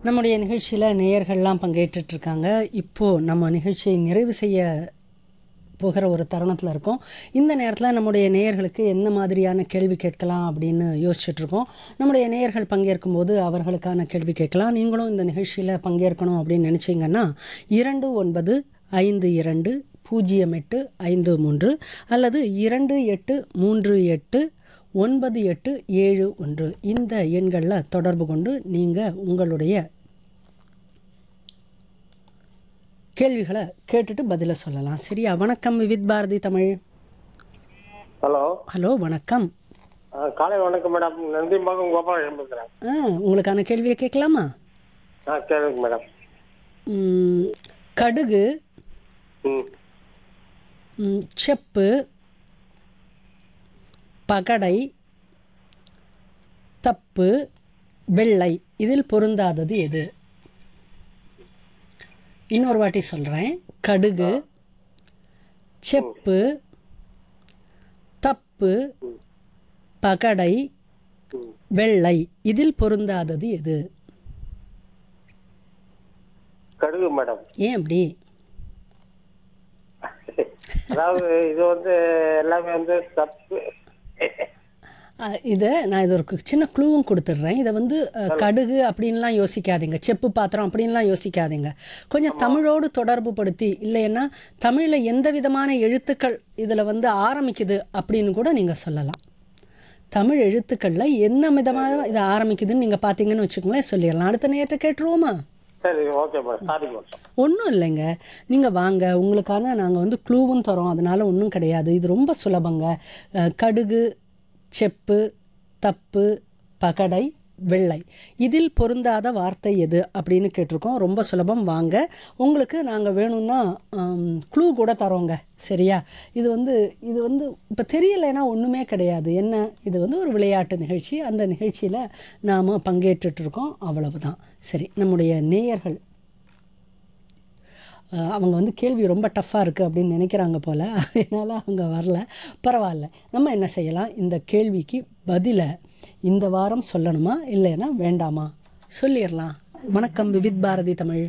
நம்முடைய நிகழ்ச்சியில் நேயர்கள்லாம் பங்கேற்றுட்டு இருக்காங்க இப்போது நம்ம நிகழ்ச்சியை நிறைவு செய்ய போகிற ஒரு தருணத்தில் இருக்கோம் இந்த நேரத்தில் நம்முடைய நேயர்களுக்கு என்ன மாதிரியான கேள்வி கேட்கலாம் அப்படின்னு யோசிச்சுட்டு இருக்கோம் நம்முடைய நேயர்கள் பங்கேற்கும் போது அவர்களுக்கான கேள்வி கேட்கலாம் நீங்களும் இந்த நிகழ்ச்சியில் பங்கேற்கணும் அப்படின்னு நினச்சிங்கன்னா இரண்டு ஒன்பது ஐந்து இரண்டு பூஜ்ஜியம் எட்டு ஐந்து மூன்று அல்லது இரண்டு எட்டு மூன்று எட்டு ஒன்பது எட்டு ஏழு ஒன்று இந்த எண்களில் தொடர்பு கொண்டு நீங்கள் உங்களுடைய கேள்விகளை கேட்டுட்டு பதிலை சொல்லலாம் சரியா வணக்கம் விவித் பாரதி தமிழ் ஹலோ ஹலோ வணக்கம் ஆ, காலை வணக்கம் மேடம் நந்திம்பாக்கம் கோபாலன் பேசுகிறேன் ஆ உங்களுக்கான கேள்வியை கேட்கலாமா ஆ கேளுங்க மேடம் ம், கடுகு ம் ம், செப்பு பகடை தப்பு வெள்ளை இதில் பொருந்தாதது எது இன்னொரு வாட்டி சொல்கிறேன் கடுகு செப்பு தப்பு பகடை ம். வெள்ளை இதில் பொருந்தாதது எது கடுகு மேடம் ஏன் அப்படி அதாவது இது வந்து எல்லாமே வந்து தப்பு அஹ், இது நான் இது ஒரு கு- சின்ன க்ளூவும் கொடுத்துட்றேன் இதை வந்து அஹ், கடுகு அப்படின்லாம் யோசிக்காதீங்க செப்பு பாத்திரம் அப்படின்லாம் யோசிக்காதீங்க கொஞ்சம் தமிழோடு தொடர்பு படுத்தி இல்லைன்னா தமிழில் எந்த விதமான எழுத்துக்கள் இதில் வந்து ஆரம்பிக்குது அப்படின்னு கூட நீங்கள் சொல்லலாம் தமிழ் எழுத்துக்களில் என்ன விதமாக இது ஆரம்பிக்குதுன்னு நீங்கள் பார்த்தீங்கன்னு வச்சுக்கோங்களேன் சொல்லிடலாம் அடுத்த நேரத்தை கேட்டுருவோமா சரி ஓகே மேடம் சாரி மேடம் ஒன்றும் இல்லைங்க நீங்கள் வாங்க உங்களுக்கான நாங்கள் வந்து க்ளூவும் தரோம் அதனால் ஒன்றும் கிடையாது இது ரொம்ப சுலபங்க அஹ், கடுகு செப்பு தப்பு பகடை வெள்ளை இதில் பொருந்தாத வார்த்தை எது அப்படின்னு கேட்டிருக்கோம் ரொம்ப சுலபம் வாங்க உங்களுக்கு நாங்கள் வேணும்னா க்ளூ கூட தரோங்க சரியா இது வந்து இது வந்து இப்போ தெரியலைன்னா ஒன்றுமே கிடையாது என்ன இது வந்து ஒரு விளையாட்டு நிகழ்ச்சி அந்த நிகழ்ச்சியில் நாம் பங்கேற்றுட்டு இருக்கோம் அவ்வளவுதான் சரி நம்முடைய நேயர்கள் அஹ் அவங்க வந்து கேள்வி ரொம்ப டஃப்பாக இருக்குது அப்படின்னு நினைக்கிறாங்க போல் அதனால் அவங்க வரல பரவாயில்ல நம்ம என்ன செய்யலாம் இந்த கேள்விக்கு பதிலை இந்த வாரம் சொல்லணுமா இல்லைன்னா வேண்டாமா சொல்லிடலாம் வணக்கம் விவித் பாரதி தமிழ்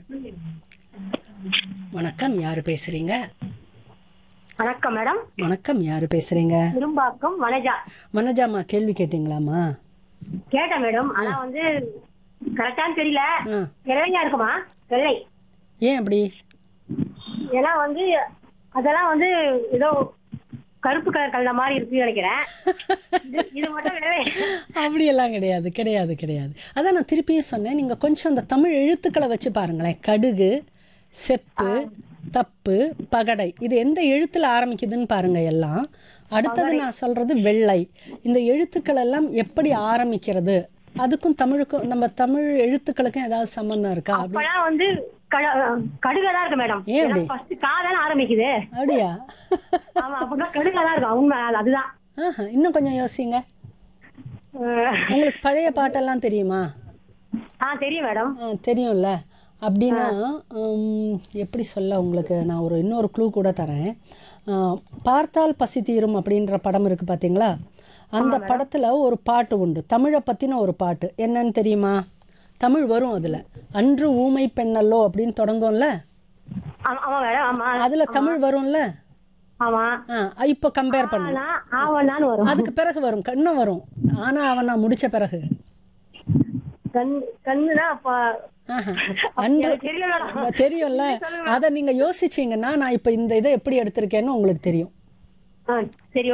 வணக்கம் யார் பேசுகிறீங்க வணக்கம் மேடம் வணக்கம் யார் பேசுகிறீங்க திரும்பாக்கம் வனஜா மனஜாமா கேள்வி கேட்டிங்களாம்மா கேட்டேன் மேடம் ஆனா வந்து கரெக்டான்னு தெரியல ஆ வெள்ளையா இருக்குமா வெள்ளை ஏன் அப்படி ஏன்னா வந்து அதெல்லாம் வந்து ஏதோ கருப்பு கலர் கலந்த மாதிரி இருக்குன்னு நினைக்கிறேன் இது- இது மட்டும் வெள்ளை அப்படியெல்லாம் கிடையாது கிடையாது கிடையாது அதான் நான் திருப்பியும் சொன்னேன் நீங்கள் கொஞ்சம் அந்த தமிழ் எழுத்துக்களை வச்சு பாருங்களேன் கடுகு செப்பு தப்பு பகடை இது எந்த எழுத்தில் ஆரம்பிக்குதுன்னு பாருங்க எல்லாம் அடுத்தது நான் சொல்றது வெள்ளை இந்த எழுத்துக்கள் எல்லாம் எப்படி ஆரம்பிக்கிறது அதுக்கும் தமிழுக்கும் நம்ம தமிழ் எழுத்துக்களுக்கும் ஏதாவது சம்பந்தம் இருக்கா அப்படி அப்பெல்லாம் வந்து கடுகா தான் இருக்கு மேடம் ஏன் அப்படி? ஃபர்ஸ்ட் காதான ஆரம்பிக்குது அப்படியா ஆமா அப்படின்னா கடுகா தான் இருக்கும் உண்மை அது- அதுதான் ஆஹா, இன்னும் கொஞ்சம் யோசிங்க அஹ், உங்களுக்கு பழைய பாட்டெல்லாம் தெரியுமா ஆ தெரியும் மேடம் ஆ, தெரியும்ல அப்படின்னா உம், எப்படி சொல்ல உங்களுக்கு நான் ஒரு இன்னொரு க்ளூ கூட தரேன் ஆ, பார்த்தால் பசி தீரும் அப்படின்ற படம் இருக்கு பார்த்தீங்களா அந்த படத்தில் ஒரு பாட்டு உண்டு தமிழை பற்றின ஒரு பாட்டு என்னன்னு தெரியுமா தமிழ் வரும் அதில் அன்று ஊமை பெண்ணல்லோ அப்படின்னு தொடங்கும்ல ஆமா ஆமா மேடம் ஆமா அதில் தமிழ் வரும்ல ஆமா ஆ இப்போ கம்பேர் பண்ணு ஆனா ஆவணான்னு வரும் அதுக்கு பிறகு வரும் கண்ணு வரும் ஆனா அவன் நான் முடிச்ச பிறகு கண் கண்ணுனா அப்ப ஆஹா. அன்று எனக்கு தெரியல மேடம் தெரியும்ல அதை நீங்க யோசிச்சீங்கன்னா நான் இப்ப இந்த இதை எப்படி எடுத்திருக்கேன்னு உங்களுக்கு தெரியும் ஆ, சரி